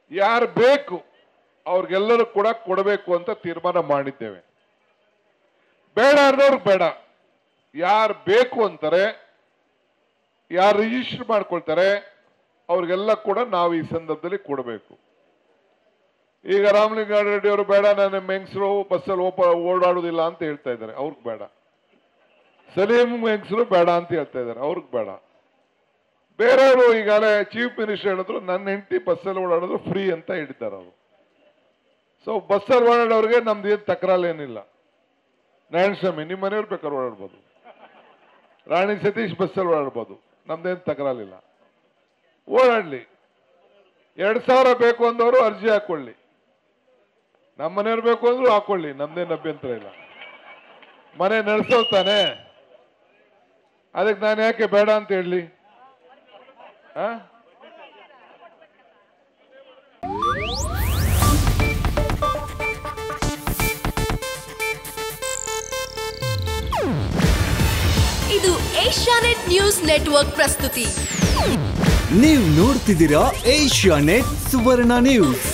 ಯಾರು ಬೇಕು ಅವ್ರಿಗೆಲ್ಲರೂ ಕೂಡ ಕೊಡಬೇಕು ಅಂತ ತೀರ್ಮಾನ ಮಾಡಿದ್ದೇವೆ ಬೇಡ ಅನ್ನೋರ್ಗೆ ಬೇಡ ಯಾರು ಬೇಕು ಅಂತಾರೆ ಯಾರು ರಿಜಿಸ್ಟರ್ ಮಾಡ್ಕೊಳ್ತಾರೆ ಅವ್ರಿಗೆಲ್ಲ ಕೂಡ ನಾವು ಈ ಸಂದರ್ಭದಲ್ಲಿ ಕೊಡಬೇಕು ಈಗ ರಾಮಲಿಂಗಾರೆಡ್ಡಿ ಅವರು ಬೇಡ ನನ್ನ ಹೆಂಗಸರು ಬಸ್ಸಲ್ಲಿ ಓಪ ಓಡಾಡುದಿಲ್ಲ ಅಂತ ಹೇಳ್ತಾ ಇದ್ದಾರೆ ಅವ್ರಿಗೆ ಬೇಡ ಸಲೀಂ ಹೆಂಗಸರು ಬೇಡ ಅಂತ ಹೇಳ್ತಾ ಇದ್ದಾರೆ ಅವ್ರಿಗೆ ಬೇಡ ಬೇರೆಯವರು ಈಗಾಗಲೇ ಚೀಫ್ ಮಿನಿಸ್ಟರ್ ಹೇಳಿದ್ರು ನನ್ನ ಹೆಂಡತಿ ಬಸ್ಸಲ್ಲಿ ಓಡಾಡೋದು ಫ್ರೀ ಅಂತ ಹೇಳಿದ್ದಾರೆ ಅವರು ಸೊ ಬಸ್ಸಲ್ಲಿ ಓಡಾಡೋರಿಗೆ ನಮ್ದು ಏನು ತಕರಾಲೇನಿಲ್ಲ ನಾರಾಯಣ ಸ್ವಾಮಿ ನಿಮ್ಮ ಮನೆಯವ್ರು ಬೇಕಾದ್ರೆ ಓಡಾಡ್ಬೋದು ರಾಣಿ ಸತೀಶ್ ಬಸ್ಸಲ್ಲಿ ಓಡಾಡ್ಬೋದು ನಮ್ದೇನು ತಕರಾಲಿಲ್ಲ ಓಡಾಡ್ಲಿ ಎರಡ್ ಸಾವಿರ ಬೇಕು ಅಂದವರು ಅರ್ಜಿ ಹಾಕೊಳ್ಳಿ ನಮ್ಮ ಮನೆಯವ್ರು ಬೇಕು ಅಂದ್ರು ಹಾಕೊಳ್ಳಿ ನಮ್ದೇನು ಅಭ್ಯಂತರ ಇಲ್ಲ ಮನೆ ನಡೆಸೋದು ತಾನೆ ಅದಕ್ಕೆ ನಾನು ಯಾಕೆ ಬೇಡ ಅಂತ ಹೇಳಲಿ ಆ ಇದು ಏಷ್ಯಾನೆಟ್ ನ್ಯೂಸ್ ನೆಟ್ವರ್ಕ್ ಪ್ರಸ್ತುತಿ ನೀವು ನೋಡ್ತಿದ್ದೀರಾ ಏಷ್ಯಾ ನೆಟ್ ಸುವರ್ಣ ನ್ಯೂಸ್